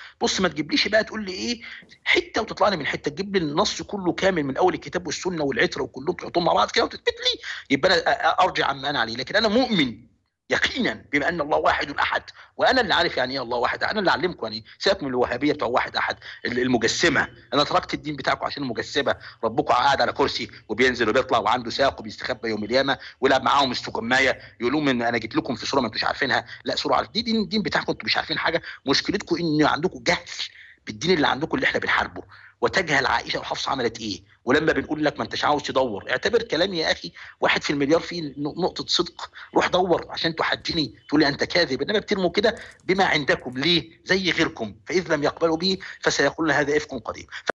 بص ما تجيبليش بقى تقول لي ايه حته وتطلع لي من حته تجيب لي النص كله كامل من اول الكتاب والسنه والعتره وكلهم تحطهم مع بعض كده وتثبت لي يبقى انا أ- أ- ارجع عما انا عليه لكن انا مؤمن يقينا بما ان الله واحد احد وانا اللي عارف يعني ايه الله واحد انا اللي اعلمكم يعني سيبك من الوهابيه بتوع واحد احد المجسمه انا تركت الدين بتاعكم عشان المجسمه ربكم قاعد على كرسي وبينزل وبيطلع وعنده ساق وبيستخبى يوم القيامه ويلعب معاهم استجمايه يقولوا من انا جيت لكم في صوره ما انتوش عارفينها لا صوره عارف دي دين الدين بتاعكم انتوا مش عارفين حاجه مشكلتكم ان عندكم جهل بالدين اللي عندكم اللي احنا بنحاربه وتجهل عائشه وحفصه عملت ايه ولما بنقول لك ما انتش عاوز تدور اعتبر كلامي يا اخي واحد في المليار فيه ن- نقطه صدق روح دور عشان تحجني تقول لي انت كاذب انما بترموا كده بما عندكم ليه زي غيركم فاذ لم يقبلوا به فسيقولون هذا افك قديم